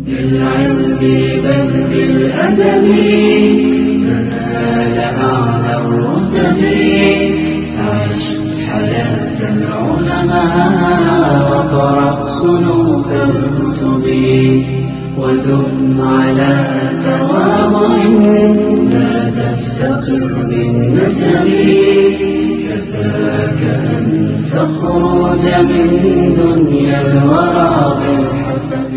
بالعلم بل بالأدب تنال أعلى الرتب عش حياة العلماء وقرأ صنوف الكتب ودم على تواضع لا تفتقر بالنسب كفاك أن تخرج من دنيا الورى بالحسب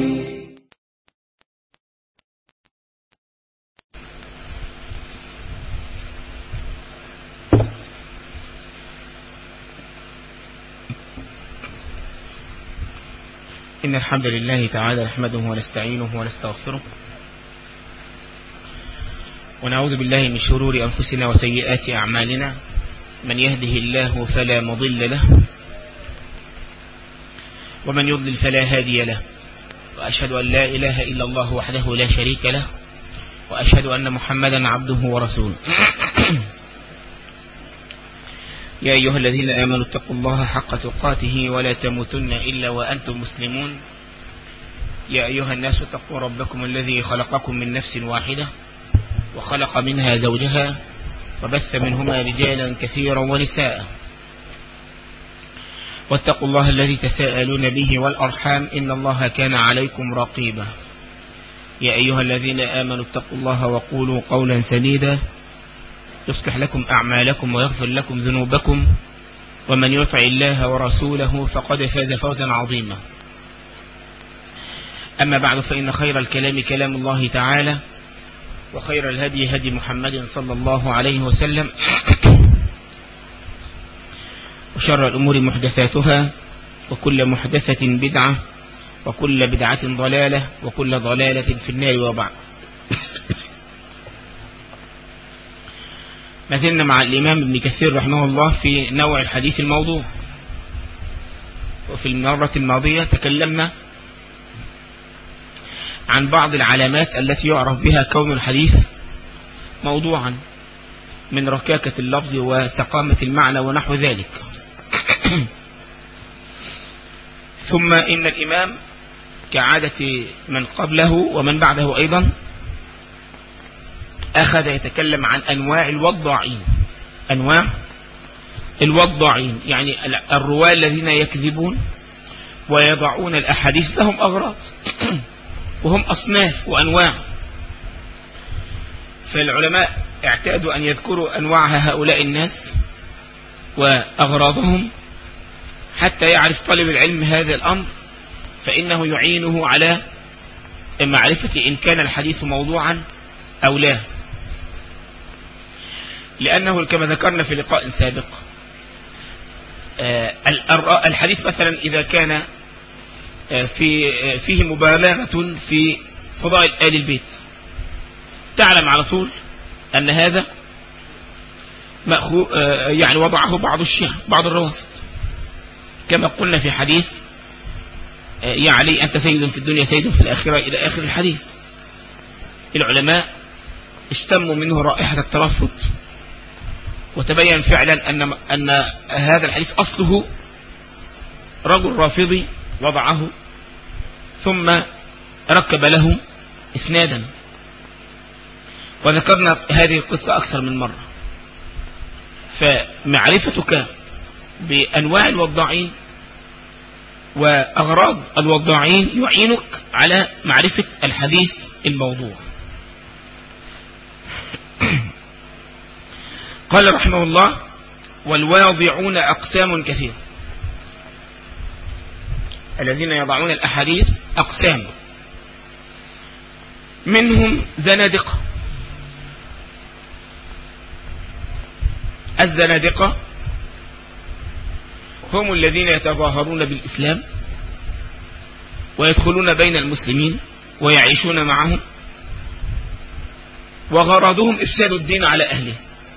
إن الحمد لله تعالى نحمده ونستعينه ونستغفره ونعوذ بالله من شرور أنفسنا وسيئات أعمالنا من يهده الله فلا مضل له ومن يضلل فلا هادي له وأشهد أن لا إله إلا الله وحده لا شريك له وأشهد أن محمدا عبده ورسوله يا أيها الذين آمنوا اتقوا الله حق تقاته ولا تموتن إلا وأنتم مسلمون يا أيها الناس اتقوا ربكم الذي خلقكم من نفس واحدة وخلق منها زوجها وبث منهما رجالا كثيرا ونساء واتقوا الله الذي تساءلون به والأرحام إن الله كان عليكم رقيبا يا أيها الذين آمنوا اتقوا الله وقولوا قولا سديدا يصلح لكم أعمالكم ويغفر لكم ذنوبكم ومن يطع الله ورسوله فقد فاز فوزا عظيما أما بعد فإن خير الكلام كلام الله تعالى وخير الهدي هدي محمد صلى الله عليه وسلم وشر الأمور محدثاتها وكل محدثة بدعة وكل بدعة ضلالة وكل ضلالة في النار وبعد ما زلنا مع الإمام ابن كثير رحمه الله في نوع الحديث الموضوع وفي المرة الماضية تكلمنا عن بعض العلامات التي يعرف بها كون الحديث موضوعا من ركاكة اللفظ وسقامة المعنى ونحو ذلك ثم إن الإمام كعادة من قبله ومن بعده أيضا أخذ يتكلم عن أنواع الوضاعين أنواع الوضاعين يعني الرواة الذين يكذبون ويضعون الأحاديث لهم أغراض وهم أصناف وأنواع فالعلماء اعتادوا أن يذكروا أنواع هؤلاء الناس وأغراضهم حتى يعرف طالب العلم هذا الأمر فإنه يعينه على معرفة إن كان الحديث موضوعا أو لا لأنه كما ذكرنا في لقاء سابق الحديث مثلا إذا كان في فيه مبالغة في فضائل آل البيت تعلم على طول أن هذا يعني وضعه بعض الشيعة بعض الروافض كما قلنا في حديث يا علي أنت سيد في الدنيا سيد في الآخرة إلى آخر الحديث العلماء اشتموا منه رائحة الترفض وتبين فعلا أن, أن هذا الحديث أصله رجل رافضي وضعه ثم ركب له اسنادا وذكرنا هذه القصة أكثر من مرة فمعرفتك بأنواع الوضاعين وأغراض الوضاعين يعينك على معرفة الحديث الموضوع قال رحمه الله والواضعون أقسام كثيرة الذين يضعون الأحاديث أقسام منهم زنادقة الزنادقة هم الذين يتظاهرون بالإسلام ويدخلون بين المسلمين ويعيشون معهم وغرضهم إفساد الدين على أهله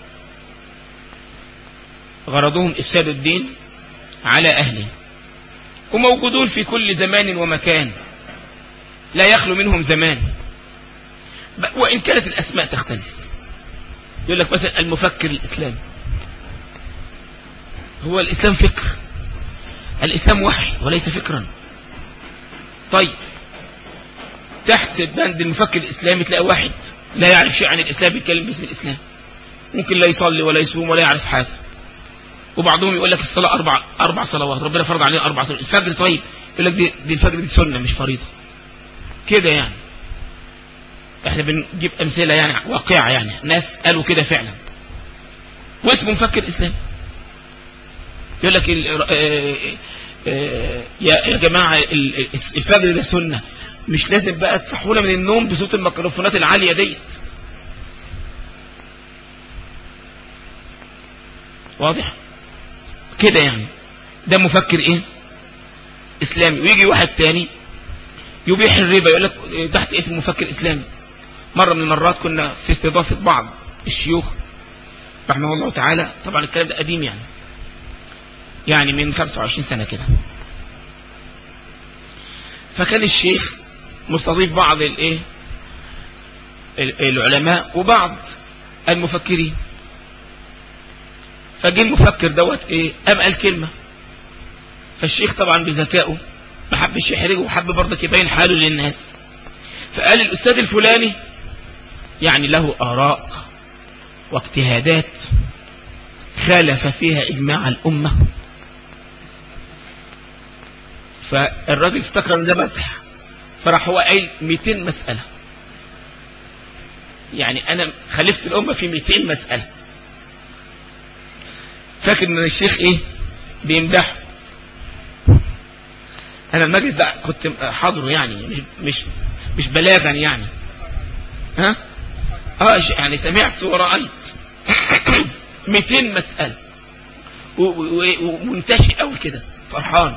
غرضهم إفساد الدين على أهله وموجودون في كل زمان ومكان لا يخلو منهم زمان وإن كانت الأسماء تختلف يقول لك مثلا المفكر الإسلامي هو الإسلام فكر الإسلام وحي وليس فكرا طيب تحت بند المفكر الإسلامي تلاقي واحد لا يعرف شيء عن الإسلام بيتكلم باسم الإسلام ممكن لا يصلي ولا يصوم ولا يعرف حاجة وبعضهم يقول لك الصلاة أربع أربع صلوات ربنا فرض علينا أربع صلوات الفجر طيب يقول لك دي, دي الفجر دي سنة مش فريضة كده يعني احنا بنجيب أمثلة يعني واقعة يعني ناس قالوا كده فعلا واسمه مفكر إسلامي يقول لك ال- آه، آه، يا يا جماعة ال- ال- الفجر ده سنة مش لازم بقى تصحونا من النوم بصوت الميكروفونات العالية ديت واضح كده يعني ده مفكر ايه اسلامي ويجي واحد تاني يبيح الربا يقول لك تحت اسم مفكر اسلامي مرة من المرات كنا في استضافة بعض الشيوخ رحمه الله تعالى طبعا الكلام ده قديم يعني يعني من 25 سنة كده فكان الشيخ مستضيف بعض الايه ال- العلماء وبعض المفكرين فجه المفكر دوت ايه قام قال كلمة فالشيخ طبعا بذكائه ما حبش يحرجه وحب برضك يبين حاله للناس فقال الاستاذ الفلاني يعني له اراء واجتهادات خالف فيها اجماع الامه فالراجل افتكر ان ده مدح فراح هو قايل 200 مساله يعني انا خالفت الامه في 200 مساله فاكر ان الشيخ ايه بيمدحه انا المجلس ده كنت حاضره يعني مش مش مش بلاغا يعني ها اه ش- يعني سمعت ورأيت 200 مسألة و- و- ومنتشي قوي كده فرحان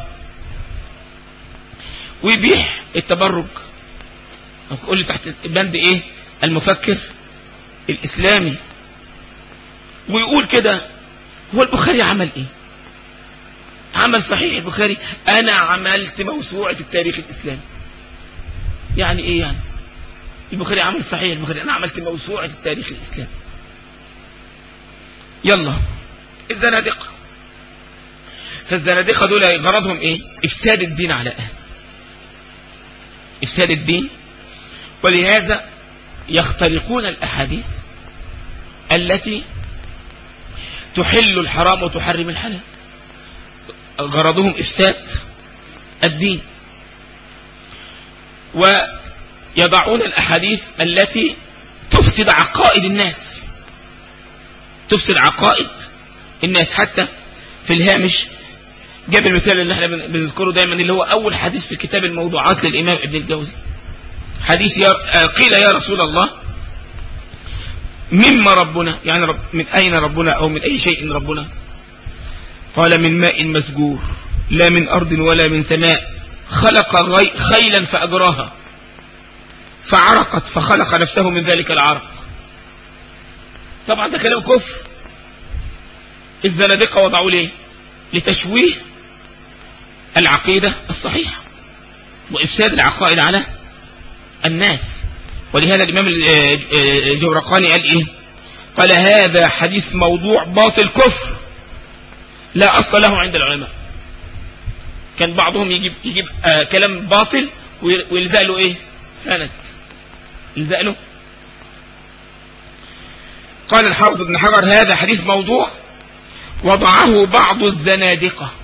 ويبيح التبرج قول لي تحت بند ايه المفكر الاسلامي ويقول كده هو البخاري عمل ايه عمل صحيح البخاري انا عملت موسوعة التاريخ الاسلامي يعني ايه يعني البخاري عمل صحيح البخاري انا عملت موسوعة التاريخ الاسلامي يلا الزنادقة فالزنادقة دول غرضهم ايه افساد الدين على اهل افساد الدين ولهذا يخترقون الاحاديث التي تحل الحرام وتحرم الحلال غرضهم افساد الدين ويضعون الاحاديث التي تفسد عقائد الناس تفسد عقائد الناس حتى في الهامش جاب المثال اللي احنا بن- بنذكره دايما اللي هو اول حديث في كتاب الموضوعات للامام ابن الجوزي حديث يا آه، قيل يا رسول الله مما ربنا يعني رب من اين ربنا او من اي شيء ربنا قال من ماء مسجور لا من ارض ولا من سماء خلق غي خيلا فاجراها فعرقت فخلق نفسه من ذلك العرق طبعا ده كلام كفر الزنادقه وضعوا ليه لتشويه العقيدة الصحيحة وإفساد العقائد على الناس ولهذا الإمام الجورقاني قال إيه قال هذا حديث موضوع باطل كفر لا أصل له عند العلماء كان بعضهم يجيب, يجيب آه كلام باطل ويلزق له إيه سند يلزق له قال الحافظ ابن حجر هذا حديث موضوع وضعه بعض الزنادقة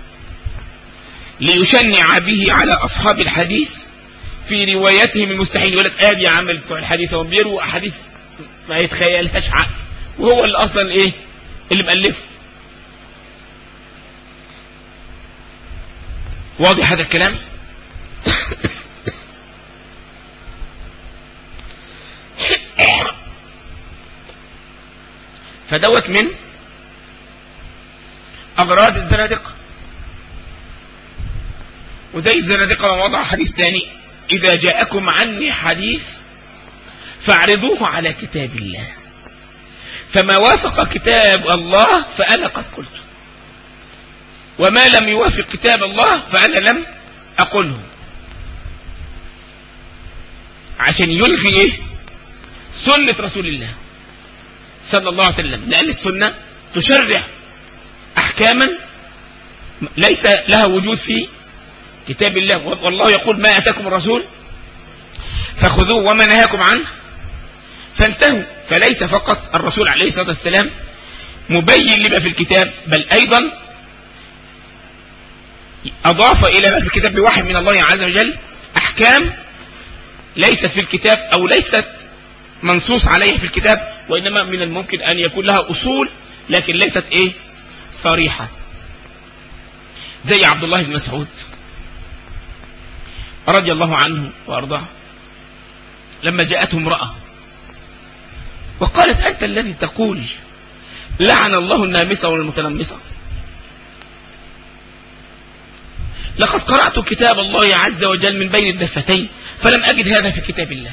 ليشنع به على أصحاب الحديث في روايتهم المستحيل يقول لك ادي يا عم بتوع الحديث هم بيروا احاديث ما يتخيلهاش عقل وهو اللي اصلا ايه اللي مؤلفه واضح هذا الكلام فدوت من أغراض الزنادقة وزي الزنادقة ما وضع حديث ثاني إذا جاءكم عني حديث فاعرضوه على كتاب الله فما وافق كتاب الله فأنا قد قلت وما لم يوافق كتاب الله فأنا لم أقله عشان يلغي إيه سنة رسول الله صلى الله عليه وسلم لأن السنة تشرع أحكاما ليس لها وجود في كتاب الله والله يقول ما أتاكم الرسول فخذوه وما نهاكم عنه فانتهوا فليس فقط الرسول عليه الصلاة والسلام مبين لما في الكتاب بل أيضا أضاف إلى ما في الكتاب بوحي من الله عز وجل أحكام ليست في الكتاب أو ليست منصوص عليها في الكتاب وإنما من الممكن أن يكون لها أصول لكن ليست إيه صريحة زي عبد الله بن مسعود رضي الله عنه وأرضاه لما جاءته امرأة وقالت أنت الذي تقول لعن الله النامسة والمتنمسة لقد قرأت كتاب الله عز وجل من بين الدفتين فلم أجد هذا في كتاب الله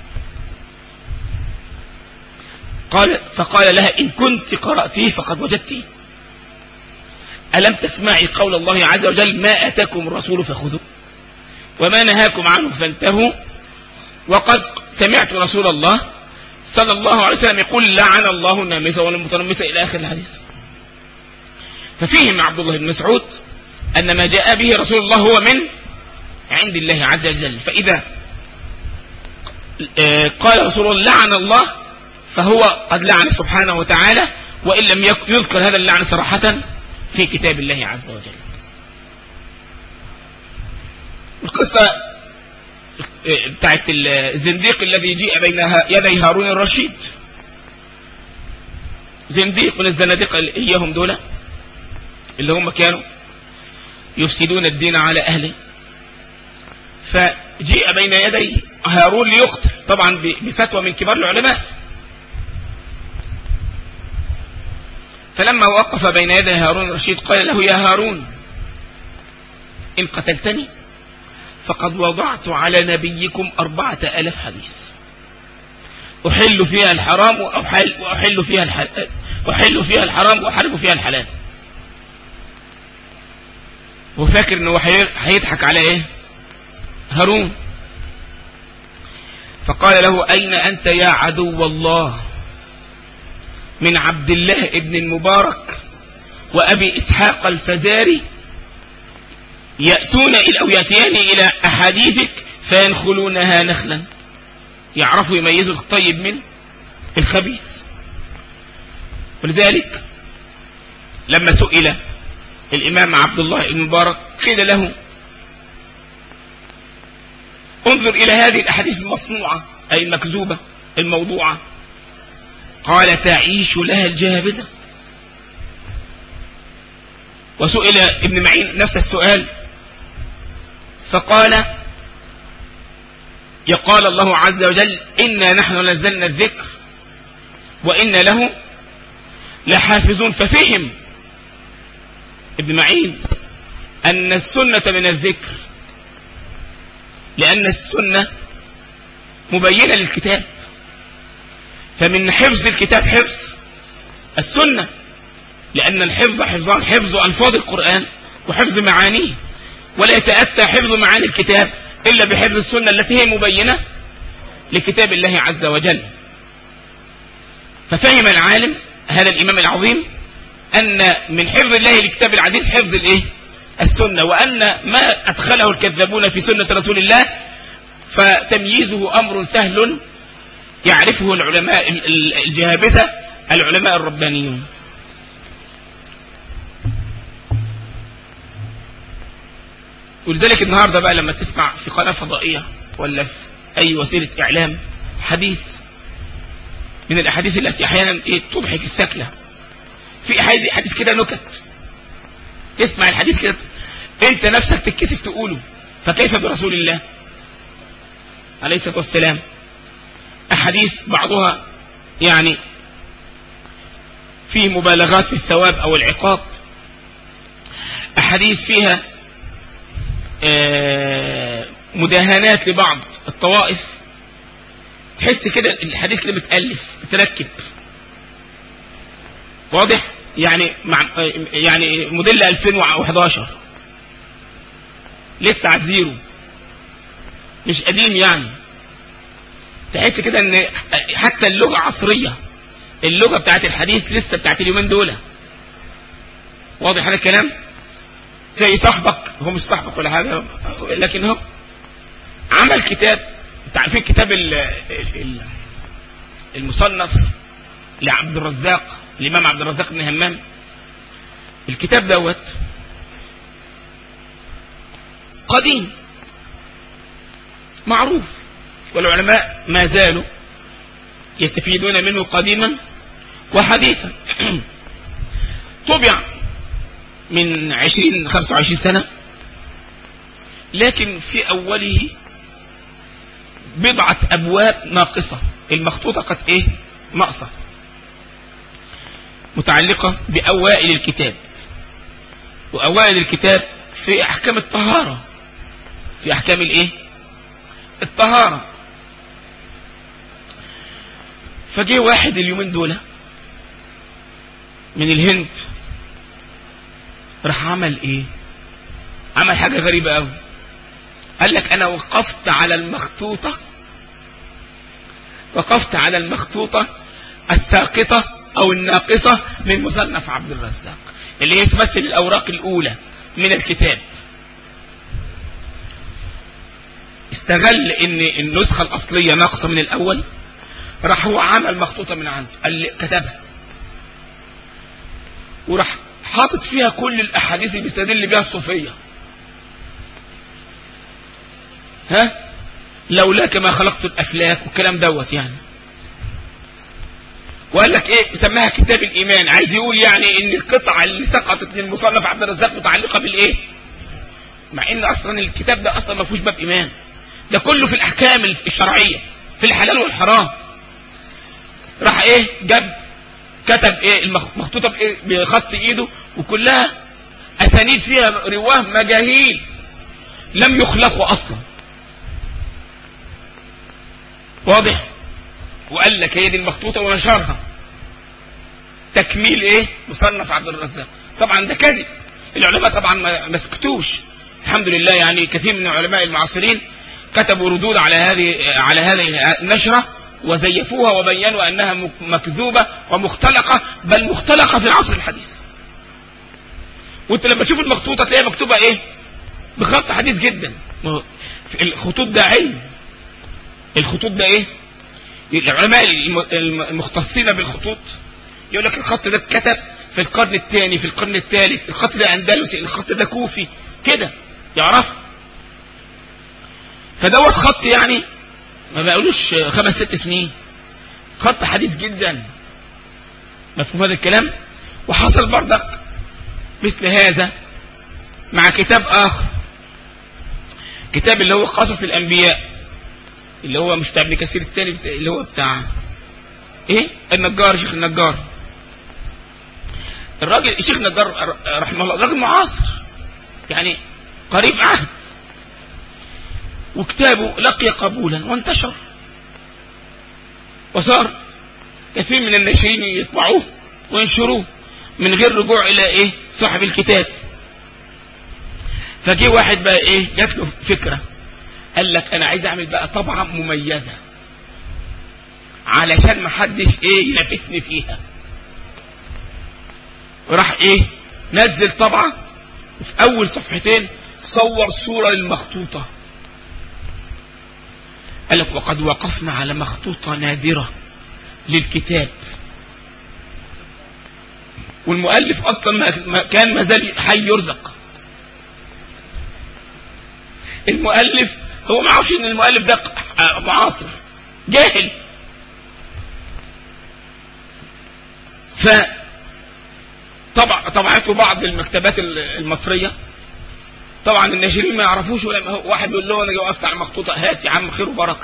قال فقال لها إن كنت قرأتيه فقد وجدتيه ألم تسمعي قول الله عز وجل ما أتاكم الرسول فخذوه وما نهاكم عنه فانتهوا وقد سمعت رسول الله صلى الله عليه وسلم يقول لعن الله النامسة والمتنمسة إلى آخر الحديث ففهم عبد الله بن مسعود أن ما جاء به رسول الله هو من عند الله عز وجل فإذا قال رسول الله لعن الله فهو قد لعن سبحانه وتعالى وإن لم يذكر هذا اللعن صراحة في كتاب الله عز وجل القصة بتاعت الزنديق الذي جيء بين يدي هارون الرشيد زنديق من الزنادقة إياهم دول اللي هم كانوا يفسدون الدين على أهله فجيء بين يدي هارون ليقتل طبعا بفتوى من كبار العلماء فلما وقف بين يدي هارون الرشيد قال له يا هارون إن قتلتني فقد وضعت على نبيكم أربعة ألف حديث أحل فيها الحرام وأحل, وأحل فيها الحلال أحل فيها الحرام وأحرم فيها الحلال وفاكر انه هيضحك على ايه هارون فقال له اين انت يا عدو الله من عبد الله ابن المبارك وابي اسحاق الفزاري يأتون إلى أو يأتيان إلى أحاديثك فينخلونها نخلا يعرفوا يميزوا الطيب من الخبيث ولذلك لما سئل الإمام عبد الله المبارك قيل له انظر إلى هذه الأحاديث المصنوعة أي المكذوبة الموضوعة قال تعيش لها الجابزة وسئل ابن معين نفس السؤال فقال يقال الله عز وجل إنا نحن نزلنا الذكر وإن له لحافظون ففهم ابن معين أن السنة من الذكر لأن السنة مبينة للكتاب فمن حفظ الكتاب حفظ السنة لأن الحفظ حفظان حفظ ألفاظ القرآن وحفظ معانيه ولا يتأتى حفظ معاني الكتاب إلا بحفظ السنة التي هي مبينة لكتاب الله عز وجل ففهم العالم هذا الإمام العظيم أن من حفظ الله لكتاب العزيز حفظ الإيه؟ السنة وأن ما أدخله الكذابون في سنة رسول الله فتمييزه أمر سهل يعرفه العلماء الجهابذة العلماء الربانيون ولذلك النهاردة بقى لما تسمع في قناة فضائية ولا في أي وسيلة إعلام حديث من الأحاديث التي أحيانا إيه تضحك السكلة في أحاديث حديث كده نكت تسمع الحديث كده أنت نفسك تتكسف تقوله فكيف برسول الله عليه الصلاة والسلام أحاديث بعضها يعني فيه مبالغات في الثواب أو العقاب أحاديث فيها مداهنات لبعض الطوائف تحس كده الحديث اللي متألف متركب واضح يعني مع يعني موديل 2011 لسه على الزيرو مش قديم يعني تحس كده ان حتى اللغة عصرية اللغة بتاعت الحديث لسه بتاعت اليومين دول واضح هذا الكلام زي صاحبك هو مش صاحبك ولا حاجة لكن هو عمل كتاب انتوا عارفين كتاب ال- ال- المصنف لعبد الرزاق الامام عبد الرزاق بن همام الكتاب دوت قديم معروف والعلماء ما زالوا يستفيدون منه قديما وحديثا طبع من عشرين خمسة وعشرين سنة لكن في أوله بضعة أبواب ناقصة المخطوطة قد إيه ناقصة متعلقة بأوائل الكتاب وأوائل الكتاب في أحكام الطهارة في أحكام الإيه الطهارة فجه واحد اليومين دول من الهند راح عمل ايه عمل حاجة غريبة قوي قال لك انا وقفت على المخطوطة وقفت على المخطوطة الساقطة او الناقصة من مصنف عبد الرزاق اللي هي تمثل الاوراق الاولى من الكتاب استغل ان النسخة الاصلية ناقصة من الاول راح هو عمل مخطوطة من عنده قال لي كتبها وراح حاطط فيها كل الاحاديث اللي بيستدل بيها الصوفية ها لولاك ما خلقت الافلاك والكلام دوت يعني وقال لك ايه سماها كتاب الايمان عايز يقول يعني ان القطعة اللي سقطت من مصنف عبد الرزاق متعلقة بالايه مع ان اصلا الكتاب ده اصلا ما فيهوش باب ايمان ده كله في الاحكام الشرعية في الحلال والحرام راح ايه جاب كتب ايه المخطوطة بإيه بخط ايده وكلها اسانيد فيها رواه مجاهيل لم يخلقوا اصلا واضح وقال لك هي دي المخطوطة ونشرها تكميل ايه مصنف عبد الرزاق طبعا ده كذب العلماء طبعا ما سكتوش الحمد لله يعني كثير من العلماء المعاصرين كتبوا ردود على هذه على هذه النشره وزيفوها وبينوا انها مكذوبه ومختلقه بل مختلقه في العصر الحديث. وانت لما تشوف المخطوطه تلاقيها مكتوبه ايه؟ بخط حديث جدا. الخطوط ده علم. الخطوط ده ايه؟ العلماء المختصين بالخطوط يقول لك الخط ده اتكتب في القرن الثاني في القرن الثالث الخط ده اندلسي الخط ده كوفي كده يعرف فدوت خط يعني ما بقولوش خمس ست سنين خط حديث جدا مفهوم هذا الكلام وحصل بردك مثل هذا مع كتاب اخر كتاب اللي هو قصص الانبياء اللي هو مش بتاع ابن كثير الثاني اللي هو بتاع ايه النجار شيخ النجار الراجل الشيخ النجار رحمه الله راجل معاصر يعني قريب عهد وكتابه لقي قبولا وانتشر وصار كثير من الناشرين يطبعوه وينشروه من غير رجوع الى ايه صاحب الكتاب فجي واحد بقى ايه جات له فكره قال لك انا عايز اعمل بقى طبعه مميزه علشان ما حدش ايه ينافسني فيها وراح ايه نزل طبعه في اول صفحتين صور صوره للمخطوطه قال لك وقد وقفنا على مخطوطة نادرة للكتاب والمؤلف أصلا ما كان ما زال حي يرزق المؤلف هو ما عارفش ان المؤلف ده معاصر جاهل ف طبع طبعته بعض المكتبات المصريه طبعا الناشرين ما يعرفوش ولا واحد يقول له انا وقفت على مخطوطه هات يا عم خير وبركه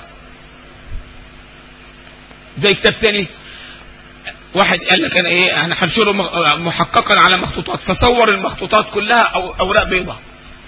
زي كتاب تاني واحد قال لك انا ايه احنا هنشره محققا على مخطوطات فصور المخطوطات كلها أو اوراق بيضاء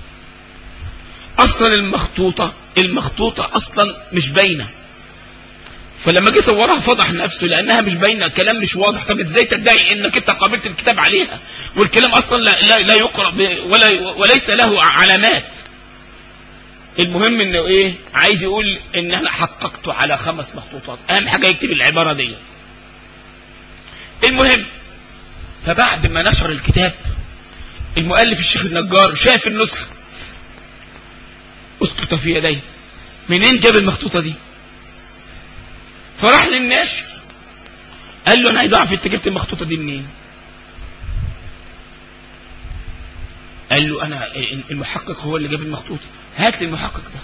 اصلا المخطوطه المخطوطه اصلا مش باينه فلما جه صورها فضح نفسه لانها مش باينه كلام مش واضح طب ازاي تدعي انك انت قابلت الكتاب عليها والكلام اصلا لا, لا, لا يقرا ولا وليس له علامات المهم انه ايه عايز يقول ان انا حققت على خمس مخطوطات اهم حاجه يكتب العباره ديت المهم فبعد ما نشر الكتاب المؤلف الشيخ النجار شاف النسخه اسقط في يديه منين جاب المخطوطه دي فراح للناشر قال له انا عايز اعرف انت جبت المخطوطه دي منين قال له انا المحقق هو اللي جاب المخطوطه هات لي المحقق ده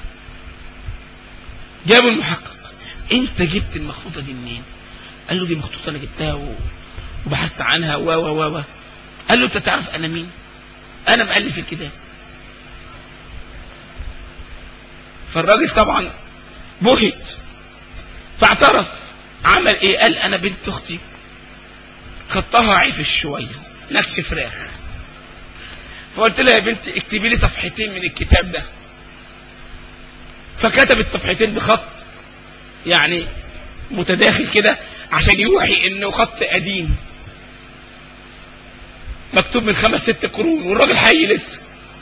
جابوا المحقق انت جبت المخطوطه دي منين قال له دي مخطوطه انا جبتها و... وبحثت عنها و و و و قال له انت تعرف انا مين انا مؤلف الكتاب فالراجل طبعا بهت فاعترف عمل ايه قال انا بنت اختي خطها عفش شويه نفس فراخ فقلت لها يا بنتي اكتبي لي صفحتين من الكتاب ده فكتبت صفحتين بخط يعني متداخل كده عشان يوحي انه خط قديم مكتوب من خمس ست قرون والراجل حي لسه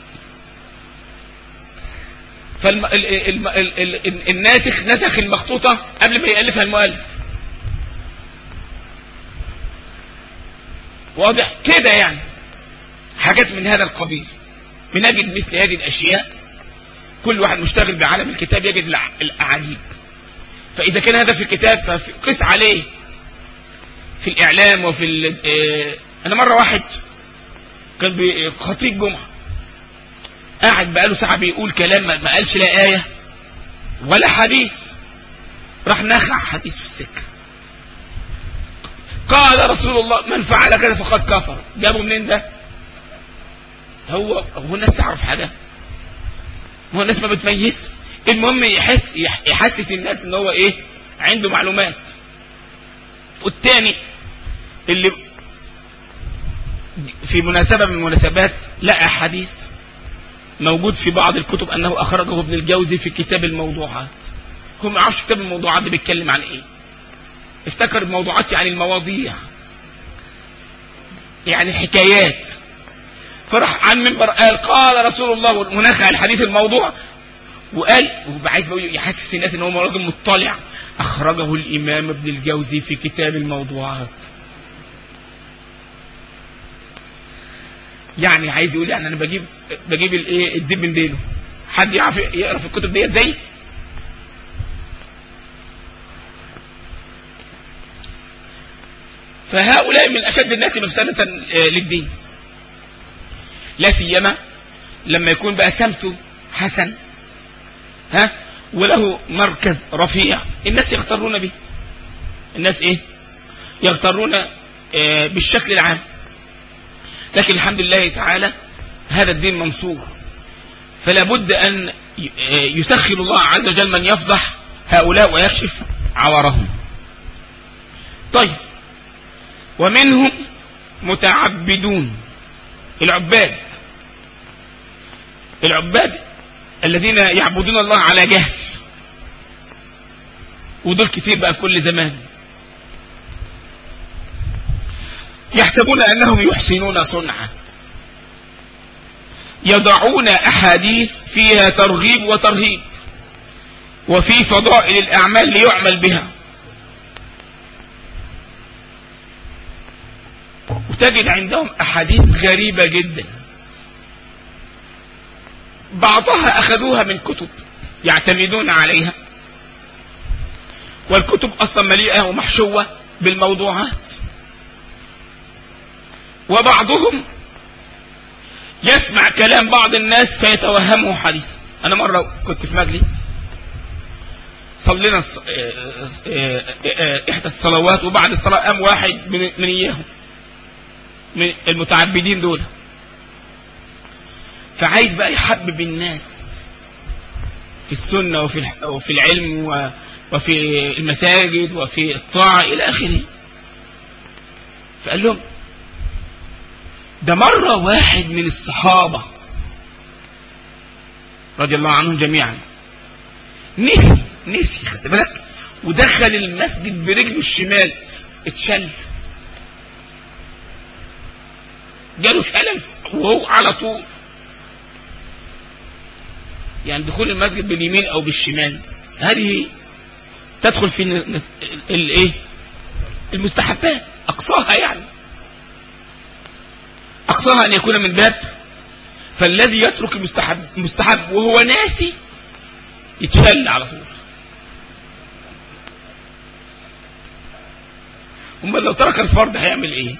فالناسخ نسخ المخطوطة قبل ما يألفها المؤلف واضح كده يعني حاجات من هذا القبيل بنجد مثل هذه الأشياء كل واحد مشتغل بعالم الكتاب يجد الأعاجيب فإذا كان هذا في الكتاب فقس عليه في الإعلام وفي أنا مرة واحد كان خطيب جمعة قاعد بقاله ساعة بيقول كلام ما قالش لا آية ولا حديث راح نخع حديث في السكة قال رسول الله من فعل كذا فقد كفر جابوا منين ده هو هو الناس تعرف حاجة هو الناس ما بتميز المهم يحس يحسس الناس ان هو ايه عنده معلومات والتاني اللي في مناسبة من المناسبات لقى حديث موجود في بعض الكتب انه اخرجه ابن الجوزي في كتاب الموضوعات هو ما يعرفش كتاب الموضوعات ده بيتكلم عن ايه افتكر الموضوعات يعني المواضيع يعني حكايات فراح عن منبر قال قال رسول الله ونخع الحديث الموضوع وقال عايز يحسس الناس ان هو راجل مطلع اخرجه الامام ابن الجوزي في كتاب الموضوعات يعني عايز يقول يعني انا بجيب بجيب الايه الدب من ديله حد يعرف يقرا في الكتب ديت زي فهؤلاء من اشد الناس مفسدة للدين لا سيما لما يكون بقى سمته حسن ها وله مركز رفيع الناس يغترون به الناس ايه يغترون اه بالشكل العام لكن الحمد لله تعالى هذا الدين منصور فلا بد ان يسخر الله عز وجل من يفضح هؤلاء ويكشف عورهم طيب ومنهم متعبدون العباد العباد الذين يعبدون الله على جهل ودول كتير بقى في كل زمان يحسبون انهم يحسنون صنعا يضعون احاديث فيها ترغيب وترهيب وفي فضائل الاعمال ليعمل بها وتجد عندهم احاديث غريبة جدا بعضها اخذوها من كتب يعتمدون عليها والكتب اصلا مليئة ومحشوة بالموضوعات وبعضهم يسمع كلام بعض الناس فيتوهمه حديثا انا مرة كنت في مجلس صلينا احدى الصلوات وبعد الصلاة قام واحد من اياهم من المتعبدين دول فعايز بقى يحبب الناس في السنة وفي وفي العلم وفي المساجد وفي الطاعة إلى آخره فقال لهم ده مرة واحد من الصحابة رضي الله عنهم جميعا نسي نسي خد بالك ودخل المسجد برجله الشمال اتشل جاله شلل وهو على طول يعني دخول المسجد باليمين او بالشمال هذه تدخل في الايه المستحبات اقصاها يعني اقصاها ان يكون من باب فالذي يترك المستحب مستحب وهو ناسي يتشل على طول امال لو ترك الفرض هيعمل ايه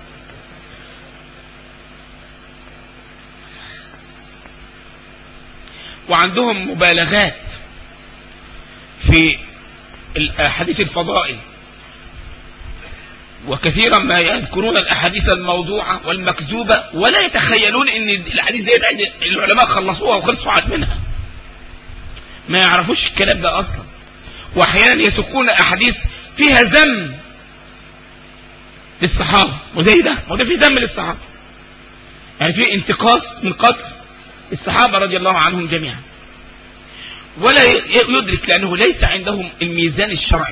وعندهم مبالغات في الاحاديث الفضائل وكثيرا ما يذكرون الاحاديث الموضوعه والمكذوبه ولا يتخيلون ان الاحاديث ديت عند العلماء خلصوها وخلصوا عن منها ما يعرفوش الكلام ده اصلا واحيانا يسقون احاديث فيها ذم للصحابه وزي ده وده في ذم للصحابه يعني في انتقاص من قتل الصحابه رضي الله عنهم جميعا ولا يدرك لانه ليس عندهم الميزان الشرعي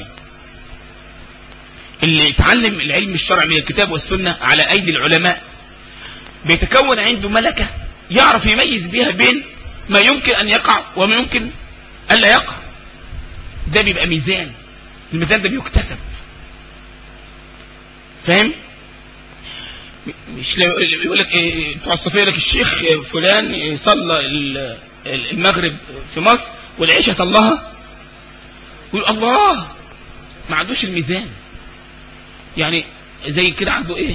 اللي يتعلم العلم الشرعي من الكتاب والسنه على ايدي العلماء بيتكون عنده ملكه يعرف يميز بها بين ما يمكن ان يقع وما يمكن الا يقع ده بيبقى ميزان الميزان ده بيكتسب فاهم مش لو يقول لك إيه، بتوع الصوفيه يقول لك الشيخ فلان صلى ال- المغرب في مصر والعشاء صلاها يقول الله ما عندوش الميزان يعني زي كده عنده ايه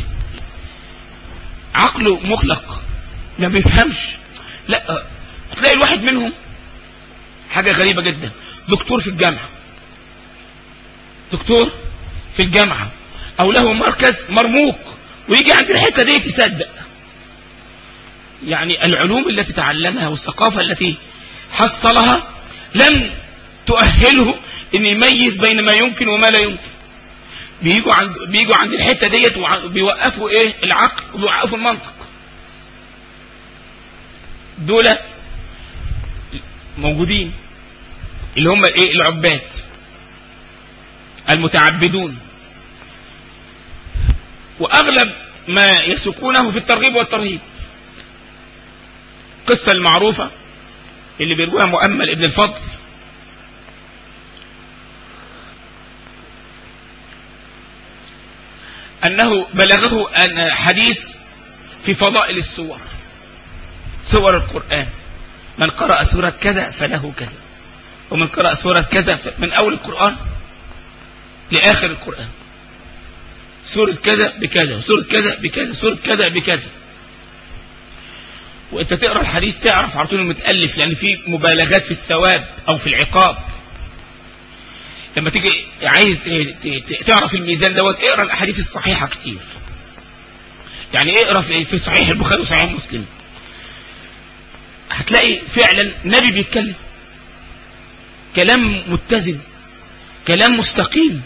عقله مغلق ما بيفهمش لا تلاقي الواحد منهم حاجة غريبة جدا دكتور في الجامعة دكتور في الجامعة او له مركز مرموق ويجي عند الحتة دي تصدق يعني العلوم التي تعلمها والثقافة التي حصلها لم تؤهله ان يميز بين ما يمكن وما لا يمكن بيجوا عند بيجوا عند الحته ديت وبيوقفوا ايه العقل وبيوقفوا المنطق دول موجودين اللي هم الايه العباد المتعبدون واغلب ما يسوقونه في الترغيب والترهيب قصة المعروفة اللي بيرويها مؤمل ابن الفضل أنه بلغه أن حديث في فضائل السور سور القرآن من قرأ سورة كذا فله كذا ومن قرأ سورة كذا ف- من أول القرآن لآخر القرآن سورة كذا بكذا وسورة كذا بكذا سورة كذا بكذا وانت تقرا الحديث تعرف على طول إنه متالف لان في مبالغات في الثواب او في العقاب لما تيجي عايز ت- ت- تعرف الميزان دوت اقرا الاحاديث الصحيحه كتير يعني اقرا في في صحيح البخاري وصحيح مسلم هتلاقي فعلا نبي بيتكلم كلام متزن كلام مستقيم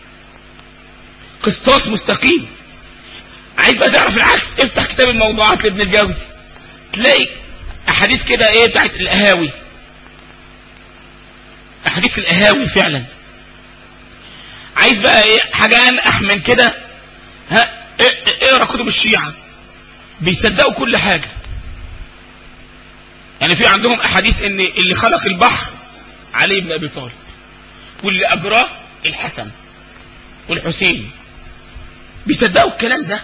قسطاس مستقيم عايز بقى تعرف العكس افتح كتاب الموضوعات لابن الجوزي تلاقي احاديث كده ايه بتاعت القهاوي احاديث القهاوي فعلا عايز بقى ايه حاجه انقح من كده ها اه- اقرا كتب الشيعه بيصدقوا كل حاجه يعني في عندهم احاديث ان اللي خلق البحر علي بن ابي طالب واللي اجراه الحسن والحسين بيصدقوا الكلام ده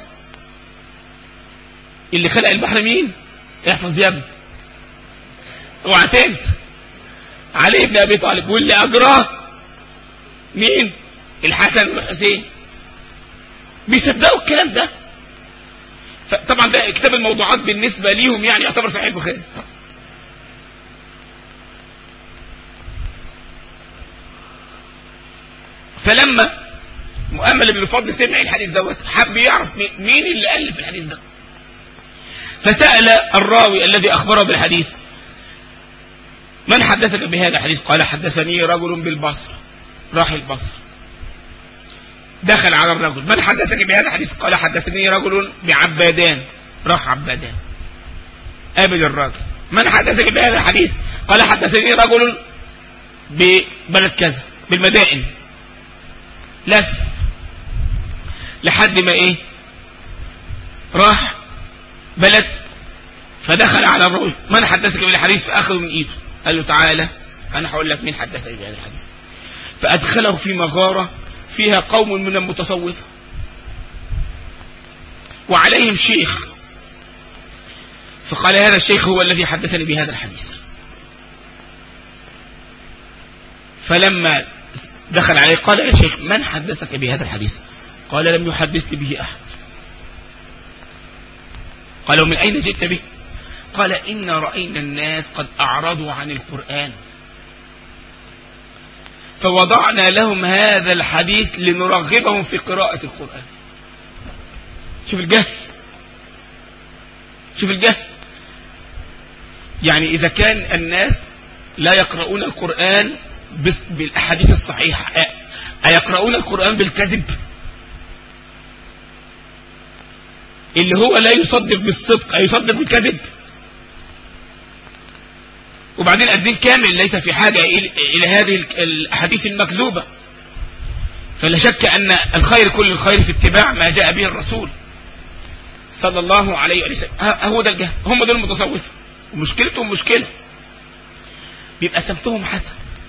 اللي خلق البحر مين احفظ يا ابني اوعى تنسى علي بن ابي طالب واللي اجراه مين الحسن والحسين بيصدقوا الكلام ده طبعا ده كتاب الموضوعات بالنسبه ليهم يعني يعتبر صحيح البخاري فلما مؤمل بن الفضل سمع الحديث دوت حب يعرف مين- مين اللي الف الحديث ده فسأل الراوي الذي أخبره بالحديث من حدثك بهذا الحديث قال حدثني رجل بالبصر راح البصر دخل على الرجل من حدثك بهذا الحديث قال حدثني رجل بعبادان راح عبادان قابل الراجل من حدثك بهذا الحديث قال حدثني رجل ببلد كذا بالمدائن لف لحد ما ايه راح بلد فدخل على الرجل من حدثك بالحديث فاخذه من ايده قال له تعالى انا هقول لك مين حدثك بهذا الحديث فادخله في مغاره فيها قوم من المتصوفه وعليهم شيخ فقال هذا الشيخ هو الذي حدثني بهذا الحديث فلما دخل عليه قال يا شيخ من حدثك بهذا الحديث قال لم يحدثني به أحد قال ومن أين جئت به قال إن رأينا الناس قد أعرضوا عن القرآن فوضعنا لهم هذا الحديث لنرغبهم في قراءة القرآن شوف الجهل شوف الجهل يعني إذا كان الناس لا يقرؤون القرآن بالأحاديث الصحيحة أيقرؤون القرآن بالكذب اللي هو لا يصدق بالصدق أيصدق بالكذب وبعدين الدين كامل ليس في حاجة إلى هذه الأحاديث المكذوبة فلا شك أن الخير كل الخير في اتباع ما جاء به الرسول صلى الله عليه وسلم هو ده الجهل هم دول المتصوفة ومشكلتهم مشكلة بيبقى سمتهم حسن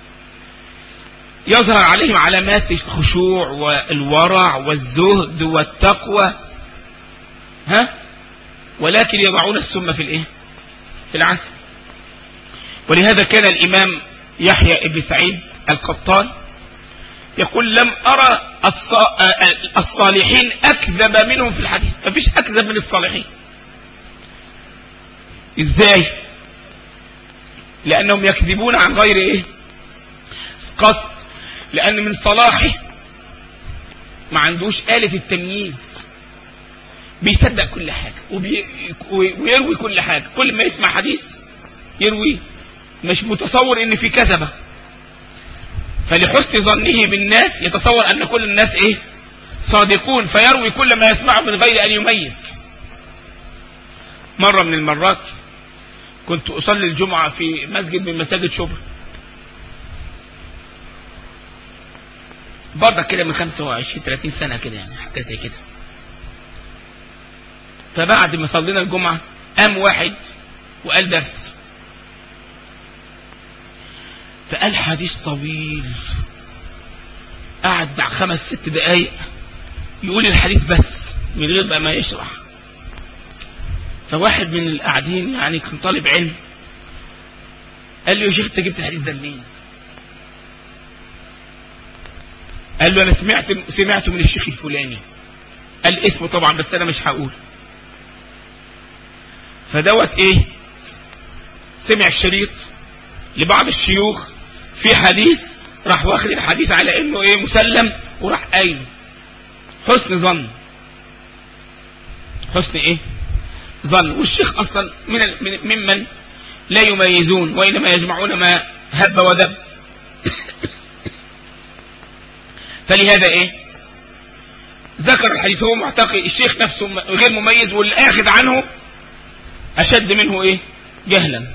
يظهر عليهم علامات الخشوع والورع والزهد والتقوى ها ولكن يضعون السم في الايه في العسل ولهذا كان الامام يحيى ابن سعيد القطان يقول لم ارى الصالحين اكذب منهم في الحديث مفيش اكذب من الصالحين ازاي لانهم يكذبون عن غير ايه قصد لان من صلاحه ما عندوش آلة التمييز بيصدق كل حاجة وبي... ويروي كل حاجة كل ما يسمع حديث يروي مش متصور ان في كذبة فلحسن ظنه بالناس يتصور ان كل الناس ايه صادقون فيروي كل ما يسمعه من غير ان يميز مرة من المرات كنت اصلي الجمعة في مسجد من مساجد شبرا برضك كده من 25 30 سنة كده يعني حاجة زي كده فبعد ما صلينا الجمعة قام واحد وقال درس فقال حديث طويل قعد بتاع خمس ست دقايق يقول الحديث بس من غير بقى ما يشرح فواحد من القاعدين يعني كان طالب علم قال له يا شيخ انت جبت الحديث ده منين؟ قال له انا سمعت سمعته من الشيخ الفلاني قال اسمه طبعا بس انا مش هقول فدوت ايه سمع الشريط لبعض الشيوخ في حديث راح واخد الحديث على انه ايه مسلم وراح قايله حسن ظن حسن ايه ظن والشيخ اصلا من ممن لا يميزون وانما يجمعون ما هب ودب فلهذا ايه ذكر الحديث هو معتقد الشيخ نفسه غير مميز واللي اخذ عنه اشد منه ايه جهلا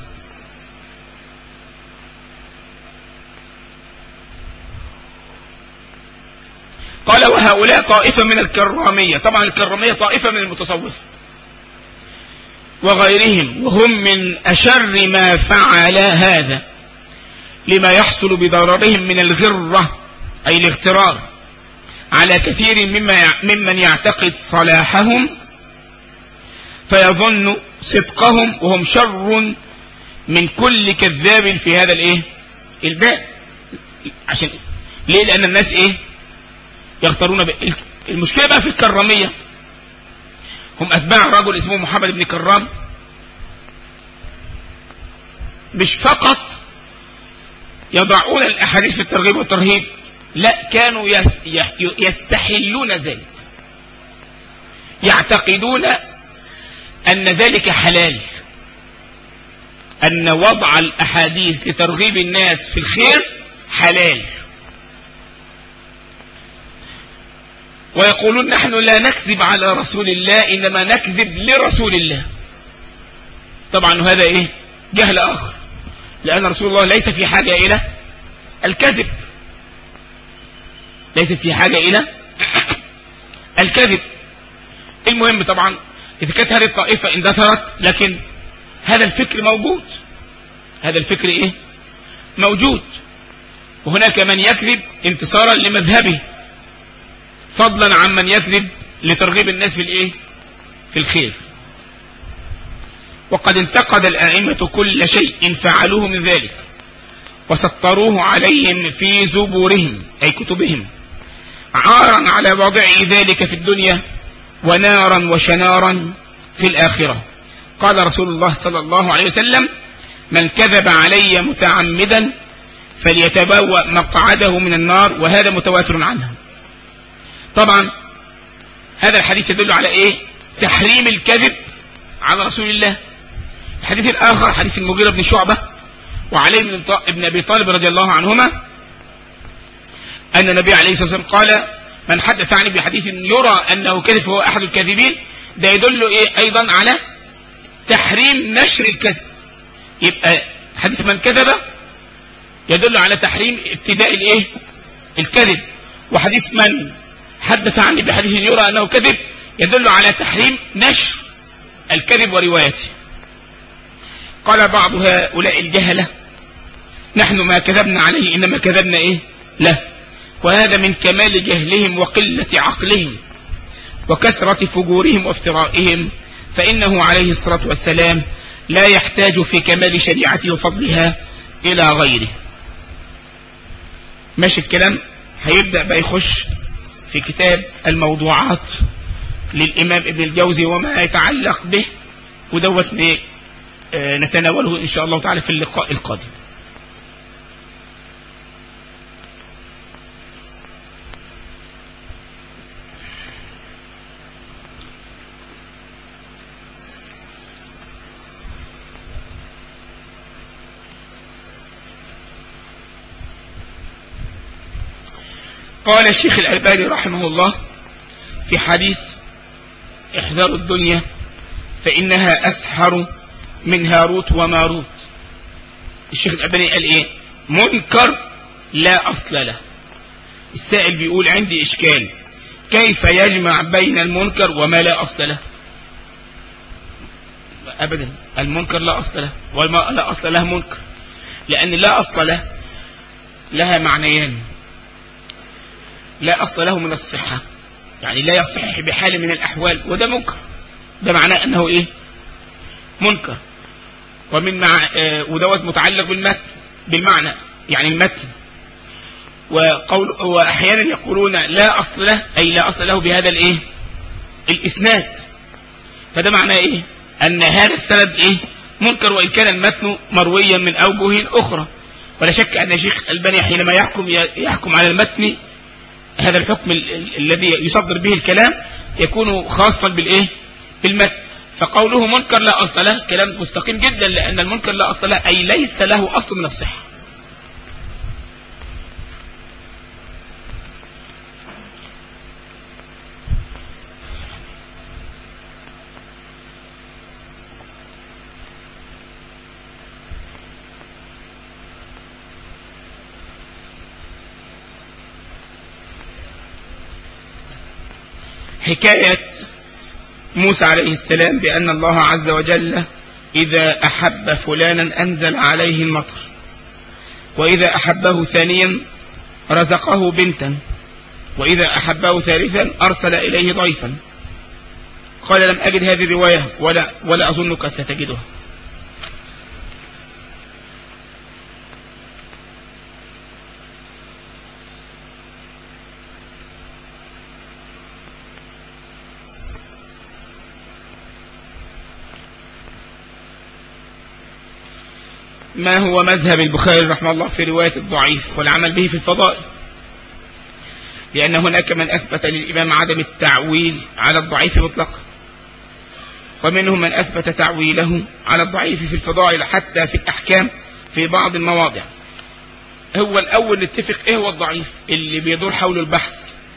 قال وهؤلاء طائفة من الكرامية طبعا الكرامية طائفة من المتصوفة وغيرهم وهم من أشر ما فعل هذا لما يحصل بضررهم من الغرة أي الاغترار على كثير مما ممن يعتقد صلاحهم فيظن صدقهم وهم شر من كل كذاب في هذا الايه الباب عشان ليه لان الناس ايه يغترون ب... المشكله بقى في الكراميه هم اتباع رجل اسمه محمد بن كرام مش فقط يضعون الاحاديث في الترغيب والترهيب لا كانوا يستحلون ذلك يعتقدون أن ذلك حلال أن وضع الأحاديث لترغيب الناس في الخير حلال ويقولون نحن لا نكذب على رسول الله إنما نكذب لرسول الله طبعا هذا إيه جهل آخر لأن رسول الله ليس في حاجة إلى الكذب ليس في حاجة إلى الكذب المهم طبعا إذا كانت هذه الطائفة اندثرت لكن هذا الفكر موجود هذا الفكر إيه موجود وهناك من يكذب انتصارا لمذهبه فضلا عن من يكذب لترغيب الناس في الإيه في الخير وقد انتقد الآئمة كل شيء فعلوه من ذلك وسطروه عليهم في زبورهم أي كتبهم عارا على واضعه ذلك في الدنيا ونارا وشنارا في الآخرة قال رسول الله صلى الله عليه وسلم من كذب علي متعمدا فليتبوأ مقعده من النار وهذا متواتر عنه طبعا هذا الحديث يدل على ايه تحريم الكذب على رسول الله الحديث الآخر حديث المغيرة بن شعبة وعلي بن ط- ابن أبي طالب رضي الله عنهما أن النبي عليه الصلاة والسلام قال من حدث عني بحديث يرى أنه كذب فهو أحد الكاذبين ده يدل إيه أيضا على تحريم نشر الكذب يبقى حديث من كذب يدل على تحريم ابتداء الايه الكذب وحديث من حدث عني بحديث يرى انه كذب يدل على تحريم نشر الكذب وروايته قال بعض هؤلاء الجهلة نحن ما كذبنا عليه انما كذبنا ايه له وهذا من كمال جهلهم وقلة عقلهم وكثرة فجورهم وافترائهم فإنه عليه الصلاة والسلام لا يحتاج في كمال شريعته وفضلها إلى غيره ماشي الكلام هيبدأ بقى يخش في كتاب الموضوعات للإمام ابن الجوزي وما يتعلق به ودوت ن- آه، نتناوله إن شاء الله تعالى في اللقاء القادم قال الشيخ الألباني رحمه الله في حديث احذروا الدنيا فإنها أسحر من هاروت وماروت الشيخ الألباني قال إيه منكر لا أصل له السائل بيقول عندي إشكال كيف يجمع بين المنكر وما لا أصل له أبدا المنكر لا أصل له وما لا أصل له منكر لأن لا أصل له لها معنيان لا أصل له من الصحة يعني لا يصح بحال من الأحوال وده منكر ده معناه أنه إيه منكر ومن مع آه ودوت متعلق بالمتن بالمعنى يعني المتن وقول وأحيانا يقولون لا أصل له أي لا أصل له بهذا الإيه الإسناد فده معناه إيه أن هذا السند إيه منكر وإن كان المتن مرويا من أوجه أخرى ولا شك أن شيخ الباني حينما يحكم يحكم على المتن هذا الحكم ال- ال- الذي يصدر به الكلام يكون خاصا بالايه بالمتن فقوله منكر لا اصل له كلام مستقيم جدا لان المنكر لا اصل له اي ليس له اصل من الصحه حكاية موسى عليه السلام بأن الله عز وجل إذا أحب فلانا أنزل عليه المطر وإذا أحبه ثانيا رزقه بنتا وإذا أحبه ثالثا أرسل إليه ضيفا قال لم أجد هذه الرواية ولا, ولا أظنك ستجدها ما هو مذهب البخاري رحمه الله في رواية الضعيف والعمل به في الفضائل لأن هناك من أثبت للإمام عدم التعويل على الضعيف مطلقا ومنهم من أثبت تعويله على الضعيف في الفضائل حتى في الأحكام في بعض المواضع هو الأول نتفق إيه هو الضعيف اللي بيدور حول البحث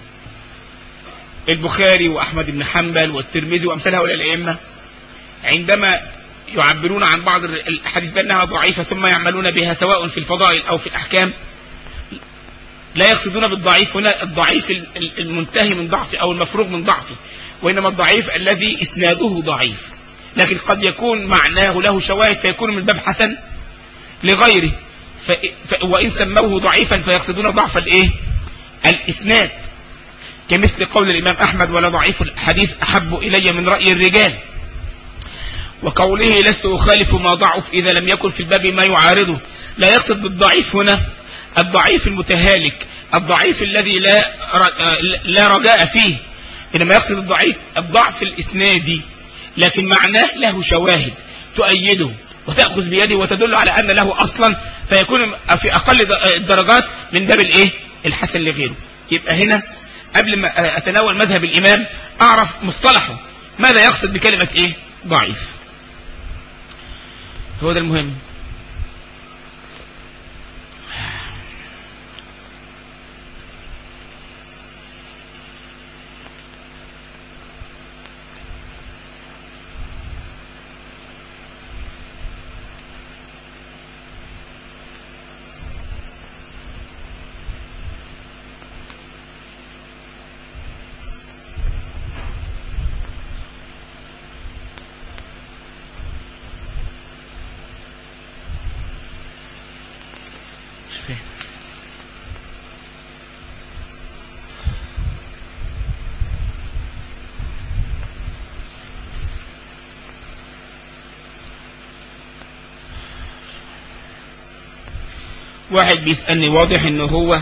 البخاري وأحمد بن حنبل والترمذي وأمثال هؤلاء الأئمة عندما يعبرون عن بعض الأحاديث بأنها ضعيفة ثم يعملون بها سواء في الفضائل أو في الأحكام لا يقصدون بالضعيف هنا الضعيف المنتهي من ضعفه أو المفروغ من ضعفه وإنما الضعيف الذي إسناده ضعيف لكن قد يكون معناه له شواهد فيكون من باب حسن لغيره ف... ف... وإن سموه ضعيفا فيقصدون ضعف الإيه؟ الإسناد كمثل قول الإمام أحمد ولا ضعيف الحديث أحب إلي من رأي الرجال وقوله لست أخالف ما ضعف إذا لم يكن في الباب ما يعارضه لا يقصد بالضعيف هنا الضعيف المتهالك الضعيف الذي لا لا رجاء فيه إنما يقصد الضعيف الضعف الإسنادي لكن معناه له شواهد تؤيده وتأخذ بيده وتدل على أن له أصلا فيكون في أقل الدرجات من باب الإيه الحسن لغيره يبقى هنا قبل ما أتناول مذهب الإمام أعرف مصطلحه ماذا يقصد بكلمة إيه ضعيف هو ده المهم واحد بيسألني واضح انه هو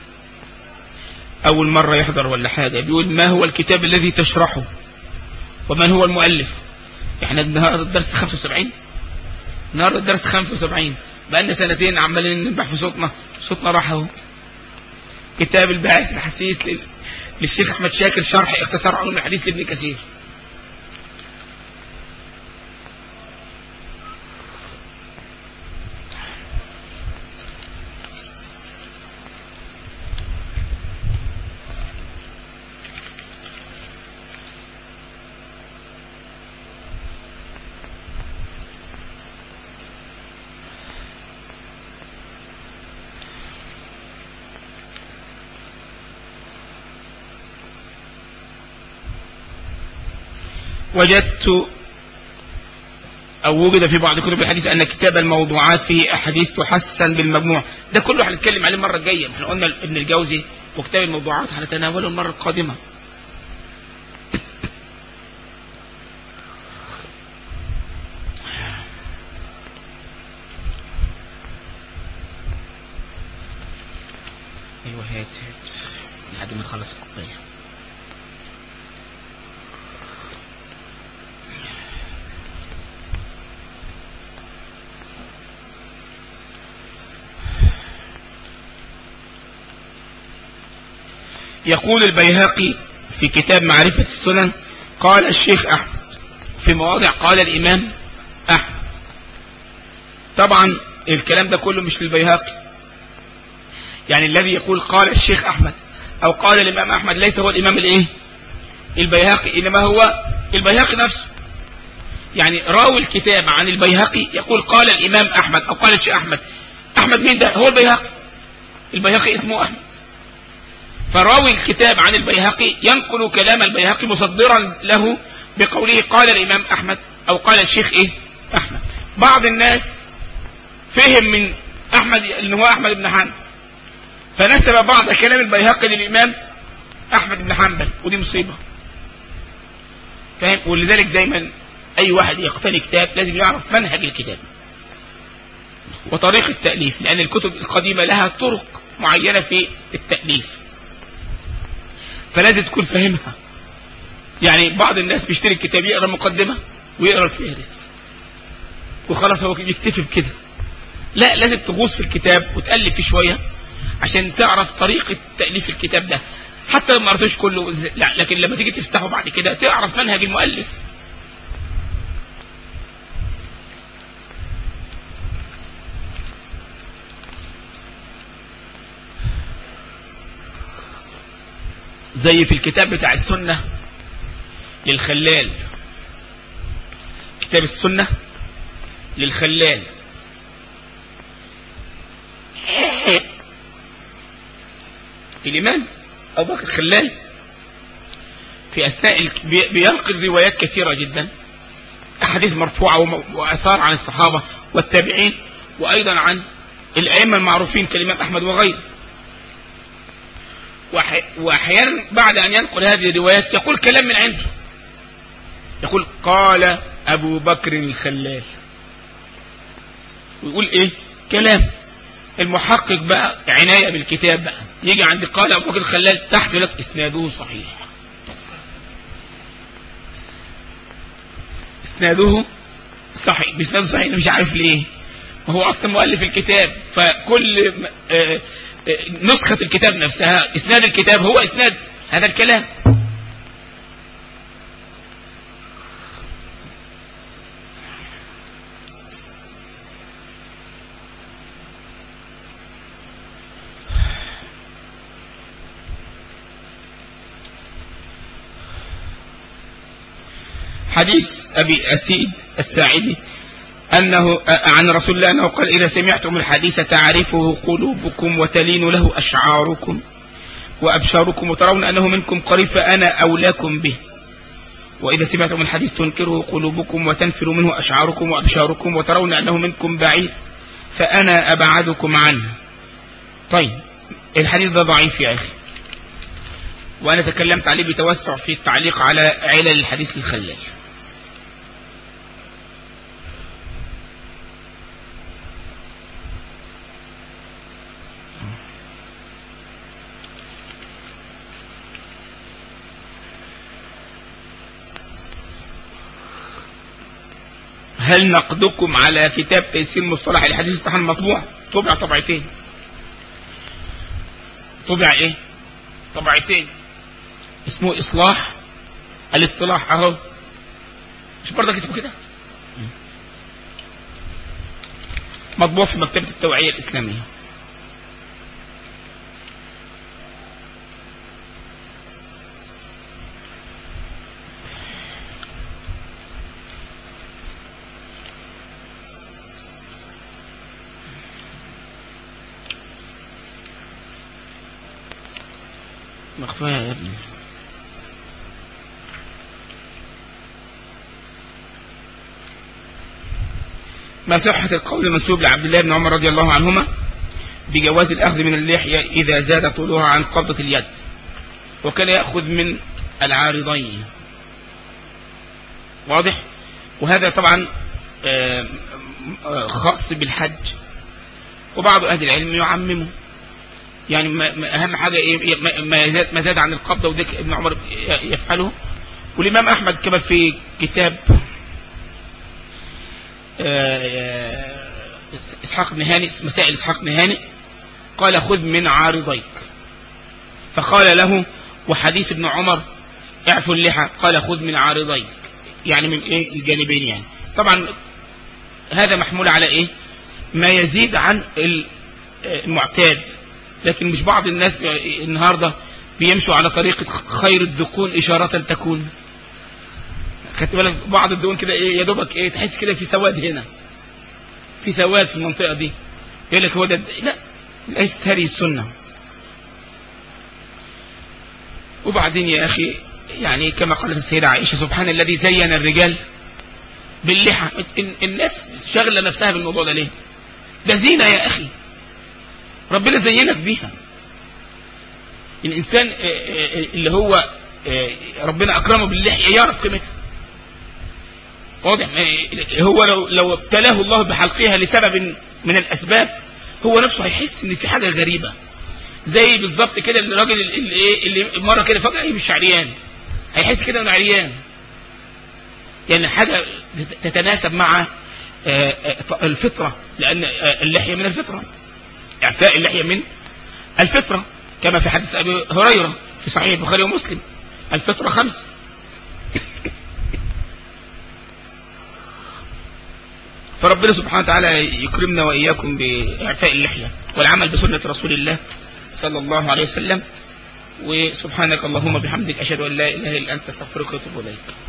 اول مرة يحضر ولا حاجة بيقول ما هو الكتاب الذي تشرحه ومن هو المؤلف احنا النهاردة الدرس 75 النهاردة الدرس 75 بقالنا سنتين عمالين ننبح في صوتنا صوتنا راح اهو كتاب الباعث الحسيس للشيخ احمد شاكر شرح اختصار علوم الحديث لابن كثير وجدت أو وجد في بعض كتب الحديث أن كتاب الموضوعات فيه أحاديث تحسن بالمجموع ده كله هنتكلم عليه المرة الجاية احنا قلنا ابن الجوزي وكتاب الموضوعات هنتناوله المرة القادمة ايوه هات هات لحد ما نخلص الكوبايه يقول البيهقي في كتاب معرفة السنن قال الشيخ أحمد في مواضع قال الإمام أحمد طبعا الكلام ده كله مش للبيهقي يعني الذي يقول قال الشيخ أحمد أو قال الإمام أحمد ليس هو الإمام الإيه البيهقي إنما هو البيهقي نفسه يعني راوي الكتاب عن البيهقي يقول قال الإمام أحمد أو قال الشيخ أحمد أحمد مين ده هو البيهقي البيهقي اسمه أحمد فراوي الكتاب عن البيهقي ينقل كلام البيهقي مصدرا له بقوله قال الإمام أحمد أو قال الشيخ إيه أحمد بعض الناس فهم من أحمد إن هو أحمد بن حنبل فنسب بعض كلام البيهقي للإمام أحمد بن حنبل ودي مصيبة فاهم ولذلك دايما أي واحد يقتني كتاب لازم يعرف منهج الكتاب وطريقة التأليف لأن الكتب القديمة لها طرق معينة في التأليف فلازم تكون فاهمها يعني بعض الناس بيشتري الكتاب يقرا المقدمه ويقرا الفهرس وخلاص هو بيكتفي بكده لا لازم تغوص في الكتاب وتالف فيه شويه عشان تعرف طريقه تاليف الكتاب ده حتى لو ما قريتوش كله لا لكن لما تيجي تفتحه بعد كده تعرف منهج المؤلف زي في الكتاب بتاع السنة للخلال كتاب السنة للخلال الإمام أبو بكر الخلال في أثناء بينقل روايات كثيرة جدا أحاديث مرفوعة وأثار عن الصحابة والتابعين وأيضا عن الأئمة المعروفين كالإمام أحمد وغيره واحيانا بعد ان ينقل هذه الروايات يقول كلام من عنده يقول قال ابو بكر الخلال ويقول ايه كلام المحقق بقى عناية بالكتاب بقى يجي عند قال أبو بكر الخلال تحت يقول لك إسناده صحيح إسناده صحيح بإسناده صحيح أنا مش عارف ليه ما هو أصلا مؤلف الكتاب فكل م- آه، آه، نسخة الكتاب نفسها إسناد الكتاب هو إسناد هذا الكلام حديث أبي أسيد الساعدي أنه عن رسول الله أنه قال إذا سمعتم الحديث تعرفه قلوبكم وتلين له أشعاركم وأبشاركم وترون أنه منكم قريب فأنا أولاكم به وإذا سمعتم الحديث تنكره قلوبكم وتنفر منه أشعاركم وأبشاركم وترون أنه منكم بعيد فأنا أبعدكم عنه طيب الحديث ده ضعيف يا أخي وأنا تكلمت عليه بتوسع في التعليق على علل الحديث الخلال هل نقدكم على كتاب تيسير مصطلح الحديث الصحيح المطبوع طبع طبعتين طبع ايه طبعتين اسمه اصلاح الاصطلاح اهو مش برضك اسمه كده مطبوع في مكتبة التوعية الإسلامية مخفية يا ابني ما صحة القول المنسوب لعبد الله بن عمر رضي الله عنهما بجواز الأخذ من اللحية إذا زاد طولها عن قبضة اليد وكان يأخذ من العارضين واضح وهذا طبعا آه، آه، خاص بالحج وبعض أهل العلم يعممه يعني ما ما أهم حاجة إيه ما- ما زاد, ما زاد عن القبضة وذلك ابن عمر يفعله والإمام أحمد كما في كتاب آه، إسحاق بن هاني مسائل إسحاق بن هاني قال خذ من عارضيك فقال له وحديث ابن عمر اعفوا اللحى قال خذ من عارضيك يعني من ايه الجانبين يعني طبعا هذا محمول على ايه ما يزيد عن ال- المعتاد لكن مش بعض الناس النهارده بيمشوا على طريقة خير الذقون إشارة تكون خدت بالك بعض الدهون كده ايه يا دوبك ايه تحس كده في سواد هنا في سواد في المنطقة دي يقول لك هو ده لا ليست هذه السنة وبعدين يا أخي يعني كما قالت السيدة عائشة سبحان الذي زين الرجال باللحى ال- الناس شغلة نفسها بالموضوع ده ليه ده زينة يا أخي ربنا زينك بيها الإنسان آه، آه، اللي هو آه، ربنا أكرمه باللحية يعرف قيمتها واضح آه، هو لو لو ابتلاه الله بحلقها لسبب من الأسباب هو نفسه هيحس إن في حاجة غريبة زي بالظبط كده الراجل اللي اللي ايه اللي مره كده فجاه مش عريان هيحس كده انه عريان يعني حاجه تتناسب مع آه، آه، الفطره لان آه، اللحيه من الفطره اعفاء اللحيه من الفطره كما في حديث ابي هريره في صحيح البخاري ومسلم الفطره خمس فربنا سبحانه وتعالى يكرمنا واياكم باعفاء اللحيه والعمل بسنه رسول الله صلى الله عليه وسلم وسبحانك اللهم بحمدك اشهد ان لا اله الا انت استغفرك واتوب اليك